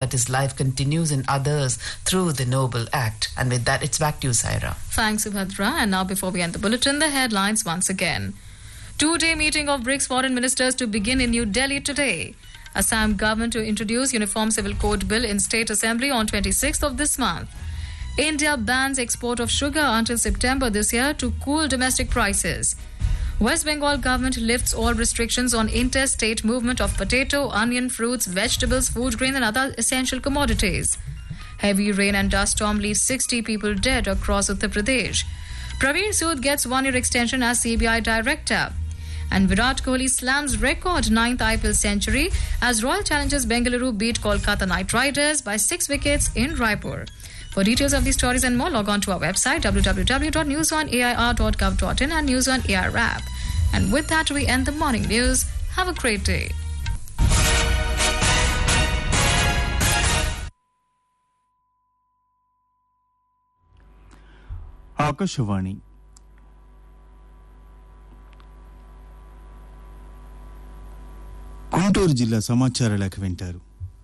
but his life continues in others through the noble act. And with that, it's back to you, Saira. Thanks, Subhadra. And now, before we end the bulletin, the headlines once again. Two day meeting of BRICS foreign ministers to begin in New Delhi today. Assam government to introduce Uniform Civil Code Bill in State Assembly on 26th of this month. India bans export of sugar until September this year to cool domestic prices. West Bengal government lifts all restrictions on interstate movement of potato, onion, fruits, vegetables, food grain, and other essential commodities. Heavy rain and dust storm leaves 60 people dead across Uttar Pradesh. Praveen Sood gets one year extension as CBI director. And Virat Kohli slams record ninth IPL century as Royal Challengers Bengaluru beat Kolkata Knight Riders by six wickets in Raipur. For details of these stories and more, log on to our website www.newsonair.gov.in and News on AR app. And with that, we end the morning news. Have a great day. Akashvani Guntur జిల్లా సమాచార లేఖ వింటారు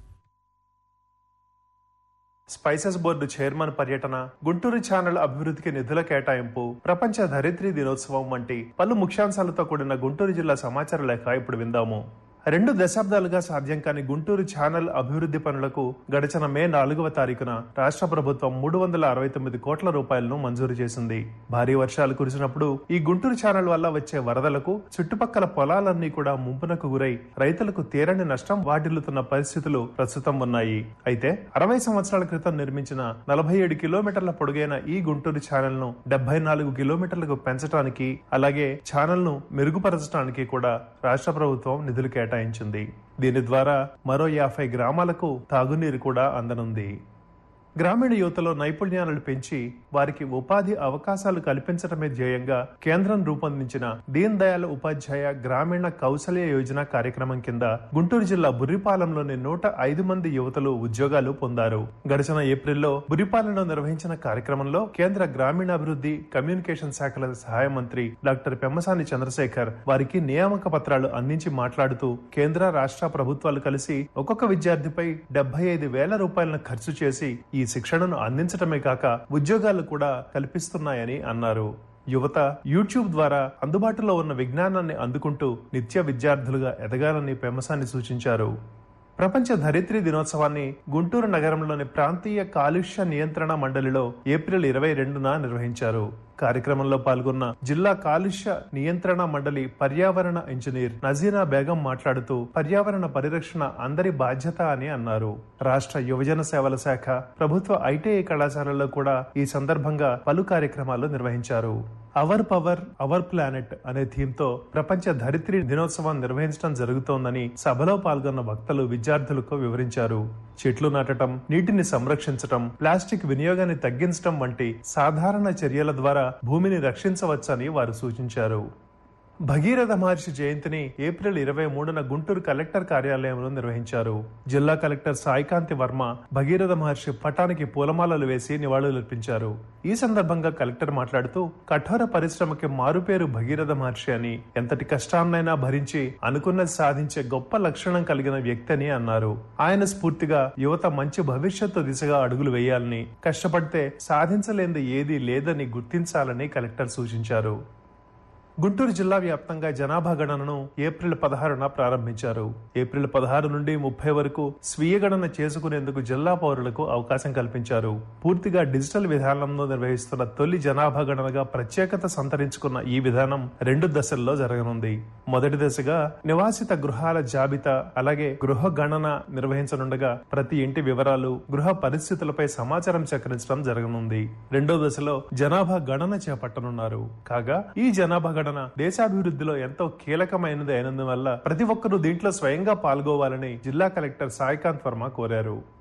spices board chairman పర్యటన Guntur channel అభివృద్ధికి నిధుల కేటాయింపు ప్రపంచ ధరిత్రి దినోత్సవం వంటి పలు ముఖ్యాంశాలతో కూడిన గుంటూరు జిల్లా సమాచార లేఖ ఇప్పుడు విందాము రెండు దశాబ్దాలుగా సాధ్యం కాని గుంటూరు ఛానల్ అభివృద్ధి పనులకు గడిచిన మే నాలుగవ తారీఖున రాష్ట్ర ప్రభుత్వం మూడు వందల అరవై తొమ్మిది కోట్ల రూపాయలను మంజూరు చేసింది భారీ వర్షాలు కురిసినప్పుడు ఈ గుంటూరు ఛానల్ వల్ల వచ్చే వరదలకు చుట్టుపక్కల పొలాలన్నీ కూడా ముంపునకు గురై రైతులకు తీరని నష్టం వాటిల్లుతున్న పరిస్థితులు ప్రస్తుతం ఉన్నాయి అయితే అరవై సంవత్సరాల క్రితం నిర్మించిన నలభై ఏడు కిలోమీటర్ల పొడుగైన ఈ గుంటూరు ఛానల్ ను డెబ్బై నాలుగు కిలోమీటర్లకు పెంచడానికి అలాగే ఛానల్ ను మెరుగుపరచడానికి కూడా రాష్ట్ర ప్రభుత్వం నిధులు కేటాయించింది దీని ద్వారా మరో యాభై గ్రామాలకు తాగునీరు కూడా అందనుంది గ్రామీణ యువతలో నైపుణ్యాలను పెంచి వారికి ఉపాధి అవకాశాలు కల్పించడమే ధ్యేయంగా కేంద్రం రూపొందించిన దీన్ దయాళ్ ఉపాధ్యాయ గ్రామీణ కౌశల్య యోజన కార్యక్రమం కింద గుంటూరు జిల్లా బుర్రిపాలెంలోని నూట ఐదు మంది యువతలు ఉద్యోగాలు పొందారు గడిచిన ఏప్రిల్లో బురిపాలెంలో నిర్వహించిన కార్యక్రమంలో కేంద్ర గ్రామీణాభివృద్ధి కమ్యూనికేషన్ శాఖల సహాయ మంత్రి డాక్టర్ పెమ్మసాని చంద్రశేఖర్ వారికి నియామక పత్రాలు అందించి మాట్లాడుతూ కేంద్ర రాష్ట్ర ప్రభుత్వాలు కలిసి ఒక్కొక్క విద్యార్థిపై డెబ్బై ఐదు వేల రూపాయలను ఖర్చు చేసి ఈ శిక్షణను అందించడమే కాక ఉద్యోగాలు కూడా కల్పిస్తున్నాయని అన్నారు యువత యూట్యూబ్ ద్వారా అందుబాటులో ఉన్న విజ్ఞానాన్ని అందుకుంటూ నిత్య విద్యార్థులుగా ఎదగాలని పెమసాని సూచించారు ప్రపంచ ధరిత్రి దినోత్సవాన్ని గుంటూరు నగరంలోని ప్రాంతీయ కాలుష్య నియంత్రణ మండలిలో ఏప్రిల్ ఇరవై రెండున నిర్వహించారు కార్యక్రమంలో పాల్గొన్న జిల్లా కాలుష్య నియంత్రణ మండలి పర్యావరణ ఇంజనీర్ నజీనా బేగం మాట్లాడుతూ పర్యావరణ పరిరక్షణ అందరి బాధ్యత అని అన్నారు రాష్ట్ర యువజన సేవల శాఖ ప్రభుత్వ ఐటీఐ కళాశాలలో కూడా ఈ సందర్భంగా పలు కార్యక్రమాలు నిర్వహించారు అవర్ పవర్ అవర్ ప్లానెట్ అనే థీమ్ తో ప్రపంచ ధరిత్రి దినోత్సవం నిర్వహించడం జరుగుతోందని సభలో పాల్గొన్న వక్తలు విద్యార్థులకు వివరించారు చెట్లు నాటడం నీటిని సంరక్షించటం ప్లాస్టిక్ వినియోగాన్ని తగ్గించడం వంటి సాధారణ చర్యల ద్వారా భూమిని రక్షించవచ్చని వారు సూచించారు భగీరథ మహర్షి జయంతిని ఏప్రిల్ ఇరవై మూడున గుంటూరు కలెక్టర్ కార్యాలయంలో నిర్వహించారు జిల్లా కలెక్టర్ సాయికాంతి వర్మ భగీరథ మహర్షి పటానికి పూలమాలలు వేసి నివాళులర్పించారు ఈ సందర్భంగా కలెక్టర్ మాట్లాడుతూ కఠోర పరిశ్రమకి మారుపేరు భగీరథ మహర్షి అని ఎంతటి కష్టాన్నైనా భరించి అనుకున్నది సాధించే గొప్ప లక్షణం కలిగిన వ్యక్తి అని అన్నారు ఆయన స్ఫూర్తిగా యువత మంచి భవిష్యత్తు దిశగా అడుగులు వేయాలని కష్టపడితే సాధించలేనిది ఏదీ లేదని గుర్తించాలని కలెక్టర్ సూచించారు గుంటూరు జిల్లా వ్యాప్తంగా జనాభా గణనను ఏప్రిల్ పదహారున ప్రారంభించారు ఏప్రిల్ పదహారు నుండి ముప్పై వరకు స్వీయ గణన చేసుకునేందుకు జిల్లా పౌరులకు అవకాశం కల్పించారు పూర్తిగా డిజిటల్ విధానంలో నిర్వహిస్తున్న తొలి జనాభా గణనగా ప్రత్యేకత సంతరించుకున్న ఈ విధానం రెండు దశల్లో జరగనుంది మొదటి దశగా నివాసిత గృహాల జాబితా అలాగే గృహ గణన నిర్వహించనుండగా ప్రతి ఇంటి వివరాలు గృహ పరిస్థితులపై సమాచారం సేకరించడం జరగనుంది రెండో దశలో జనాభా గణన చేపట్టనున్నారు కాగా ఈ జనాభా గణన దేశాభివృద్ధిలో ఎంతో కీలకమైనది అయినందువల్ల ప్రతి ఒక్కరూ దీంట్లో స్వయంగా పాల్గొవాలని జిల్లా కలెక్టర్ సాయికాంత్ వర్మ కోరారు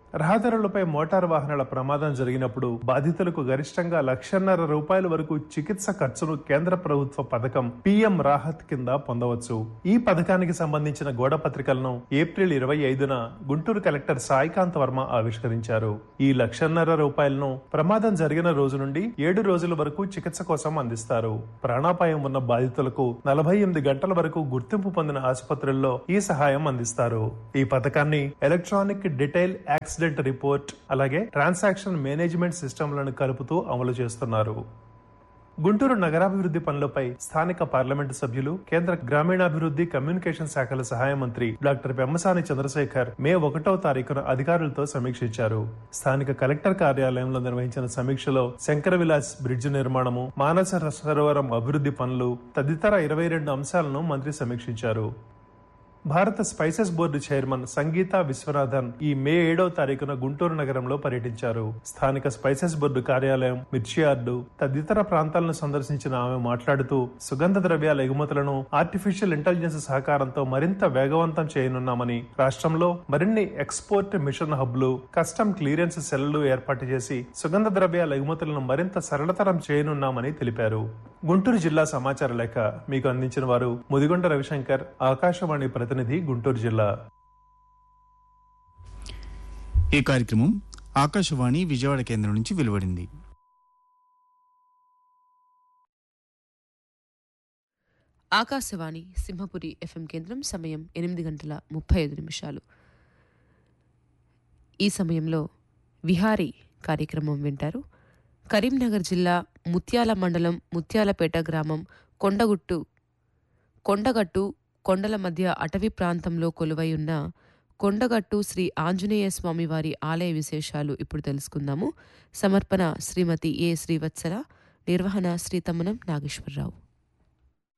రహదారులపై మోటారు వాహనాల ప్రమాదం జరిగినప్పుడు బాధితులకు గరిష్టంగా లక్షన్నర రూపాయల వరకు చికిత్స ఖర్చును కేంద్ర ప్రభుత్వ పథకం పిఎం రాహత్ కింద పొందవచ్చు ఈ పథకానికి సంబంధించిన గోడ పత్రికలను ఏప్రిల్ ఇరవై ఐదున గుంటూరు కలెక్టర్ సాయికాంత్ వర్మ ఆవిష్కరించారు ఈ లక్షన్నర రూపాయలను ప్రమాదం జరిగిన రోజు నుండి ఏడు రోజుల వరకు చికిత్స కోసం అందిస్తారు ప్రాణాపాయం ఉన్న బాధితులకు నలభై ఎనిమిది గంటల వరకు గుర్తింపు పొందిన ఆసుపత్రుల్లో ఈ సహాయం అందిస్తారు ఈ పథకాన్ని ఎలక్ట్రానిక్ డీటెయిల్ యాక్సిడెంట్ రిపోర్ట్ అలాగే ట్రాన్సాక్షన్ మేనేజ్మెంట్ సిస్టంలను కలుపుతూ అమలు చేస్తున్నారు గుంటూరు నగరాభివృద్ధి పనులపై స్థానిక పార్లమెంటు సభ్యులు కేంద్ర గ్రామీణాభివృద్ధి కమ్యూనికేషన్ శాఖల సహాయ మంత్రి డాక్టర్ పెమ్మసాని చంద్రశేఖర్ మే ఒకటో తారీఖున అధికారులతో సమీక్షించారు స్థానిక కలెక్టర్ కార్యాలయంలో నిర్వహించిన సమీక్షలో శంకర విలాస్ బ్రిడ్జ్ నిర్మాణము మానస సరోవరం అభివృద్ధి పనులు తదితర ఇరవై రెండు అంశాలను మంత్రి సమీక్షించారు భారత spices board chairman Sangeetha Viswanathan ఈ మే ఏడవ తారీఖున గుంటూరు నగరంలో పర్యటించారు స్థానిక స్పైసెస్ బోర్డు కార్యాలయం మిర్చి యార్డు తదితర ప్రాంతాలను సందర్శించిన ఆమె మాట్లాడుతూ సుగంధ ద్రవ్యాల ఎగుమతులను ఆర్టిఫిషియల్ ఇంటెలిజెన్స్ సహకారంతో మరింత వేగవంతం చేయనున్నామని రాష్ట్రంలో మరిన్ని ఎక్స్పోర్ట్ మిషన్ హబ్లు కస్టమ్ క్లియరెన్స్ సెల్లు ఏర్పాటు చేసి సుగంధ ద్రవ్యాల ఎగుమతులను మరింత సరళతరం చేయనున్నామని తెలిపారు గుంటూరు జిల్లా సమాచార లేఖ మీకు అందించిన వారు ముదిగొండ రవిశంకర్ ఆకాశవాణి ప్రతినిధి గుంటూరు జిల్లా ఈ కార్యక్రమం ఆకాశవాణి విజయవాడ కేంద్రం నుంచి వెలువడింది ఆకాశవాణి సింహపురి ఎఫ్ఎం కేంద్రం సమయం ఎనిమిది గంటల ముప్పై ఐదు నిమిషాలు ఈ సమయంలో విహారీ కార్యక్రమం వింటారు కరీంనగర్ జిల్లా ముత్యాల మండలం ముత్యాలపేట గ్రామం కొండగుట్టు కొండగట్టు కొండల మధ్య అటవీ ప్రాంతంలో కొలువై ఉన్న కొండగట్టు శ్రీ ఆంజనేయ స్వామి వారి ఆలయ విశేషాలు ఇప్పుడు తెలుసుకుందాము సమర్పణ శ్రీమతి ఏ శ్రీవత్సల నిర్వహణ శ్రీతమ్మనం నాగేశ్వరరావు